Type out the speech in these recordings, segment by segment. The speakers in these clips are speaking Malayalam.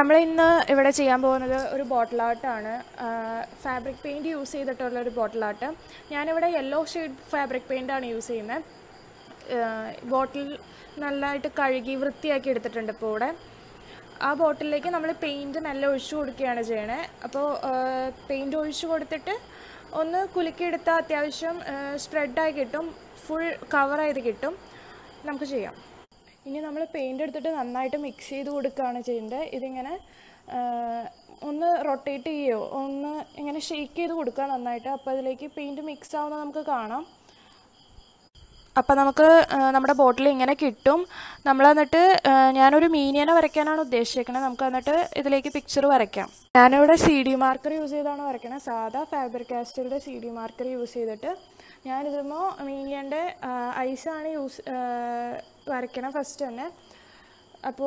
നമ്മൾ ഇന്ന് ഇവിടെ ചെയ്യാൻ പോകുന്നത് ഒരു ബോട്ടിൽ ആർട്ടാണ് ഫാബ്രിക് പെയിൻറ് യൂസ് ചെയ്തിട്ടുള്ള ഒരു ബോട്ടിൽ ആർട്ട് ഞാനിവിടെ യെല്ലോ ഷെയ്ഡ് ഫാബ്രിക് പെയിൻ്റാണ് യൂസ് ചെയ്യുന്നത് ബോട്ടിൽ നല്ലതായിട്ട് കഴുകി വൃത്തിയാക്കി എടുത്തിട്ടുണ്ട് ഇപ്പോൾ ഇവിടെ ആ ബോട്ടിലേക്ക് നമ്മൾ പെയിൻറ് നല്ല ഒഴിച്ചു കൊടുക്കുകയാണ് ചെയ്യണേ അപ്പോൾ പെയിൻറ് ഒഴിച്ചു കൊടുത്തിട്ട് ഒന്ന് കുലുക്കിയെടുത്താൽ അത്യാവശ്യം സ്പ്രെഡായി കിട്ടും ഫുൾ കവറായത് കിട്ടും നമുക്ക് ചെയ്യാം ഇനി നമ്മൾ പെയിൻ്റ് എടുത്തിട്ട് നന്നായിട്ട് മിക്സ് ചെയ്ത് കൊടുക്കുകയാണ് ചെയ്യേണ്ടത് ഇതിങ്ങനെ ആ, ഒന്ന് റൊട്ടേറ്റ് ചെയ്യുകയോ ഒന്ന് ഇങ്ങനെ ഷെയ്ക്ക് ചെയ്ത് കൊടുക്കുക നന്നായിട്ട് അപ്പോൾ അതിലേക്ക് പെയിൻറ് മിക്സ് ആവുന്നത് നമുക്ക് കാണാം അപ്പം നമുക്ക് ആ, നമ്മുടെ ബോട്ടിൽ ഇങ്ങനെ കിട്ടും നമ്മൾ എന്നിട്ട് ആ, ഞാനൊരു മീനിയനെ വരയ്ക്കാനാണ് ഉദ്ദേശിക്കുന്നത് നമുക്ക് എന്നിട്ട് ഇതിലേക്ക് പിക്ചർ വരയ്ക്കാം ഞാനിവിടെ സി ഡി മാർക്കർ യൂസ് ചെയ്താണ് വരയ്ക്കണത് സാധാ ഫാബ്രിക് കാസ്റ്റലിൻ്റെ സി ഡി മാർക്കർ യൂസ് ചെയ്തിട്ട് ഞാനിതുമ്പോൾ മീനിയൻ്റെ ഐസാണ് യൂസ് വരയ്ക്കണം ഫസ്റ്റ് തന്നെ അപ്പോൾ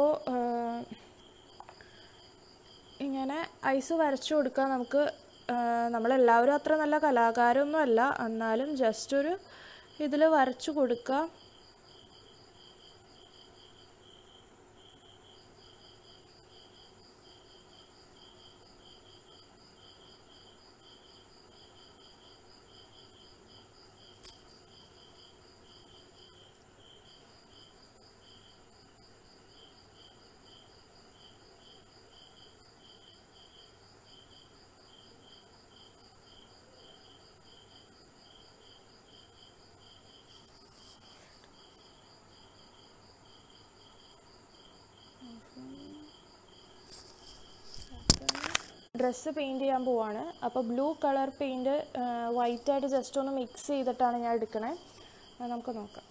ഇങ്ങനെ ഐസ് വരച്ചു കൊടുക്കാൻ നമുക്ക് ആ, നമ്മളെല്ലാവരും അത്ര നല്ല കലാകാരമൊന്നും അല്ല എന്നാലും ജസ്റ്റ് ഒരു ഇതിൽ വരച്ചു കൊടുക്കുക ഡ്രസ്സ് പെയിൻറ് ചെയ്യാൻ പോവാണ് അപ്പോൾ ബ്ലൂ കളർ പെയിൻറ് വൈറ്റ് ആയിട്ട് ജസ്റ്റ് ഒന്ന് മിക്സ് ചെയ്തിട്ടാണ് ഞാൻ എടുക്കണേ അത് നമുക്ക് നോക്കാം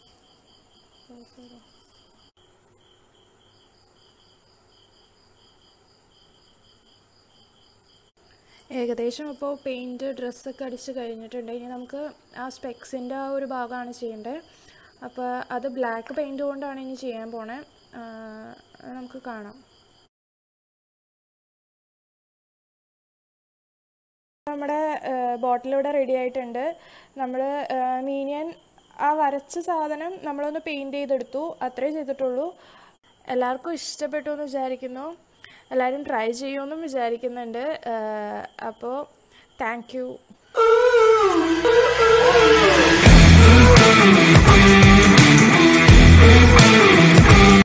ഏകദേശം ഇപ്പോൾ പെയിൻറ് ഡ്രസ്സൊക്കെ അടിച്ച് കഴിഞ്ഞിട്ടുണ്ട് ഇനി നമുക്ക് ആ സ്പെക്സിൻ്റെ ആ ഒരു ഭാഗമാണ് ചെയ്യേണ്ടത് അപ്പോൾ അത് ബ്ലാക്ക് പെയിൻറ് കൊണ്ടാണ് ഇനി ചെയ്യാൻ പോണേ ആ, അത് നമുക്ക് കാണാം നമ്മുടെ ബോട്ടിൽ ഇവിടെ റെഡി ആയിട്ടുണ്ട് നമ്മൾ മീനിയൻ ആ വരച്ച സാധനം നമ്മളൊന്ന് പെയിൻറ് ചെയ്തെടുത്ു അത്രേ ചെയ്തിട്ടുള്ളൂ എല്ലാവർക്കും ഇഷ്ടപ്പെട്ടു എന്ന് വിചാരിക്കുന്നു എല്ലാവരും ട്രൈ ചെയ്യുമെന്നും വിചാരിക്കുന്നുണ്ട് അപ്പോൾ താങ്ക് യു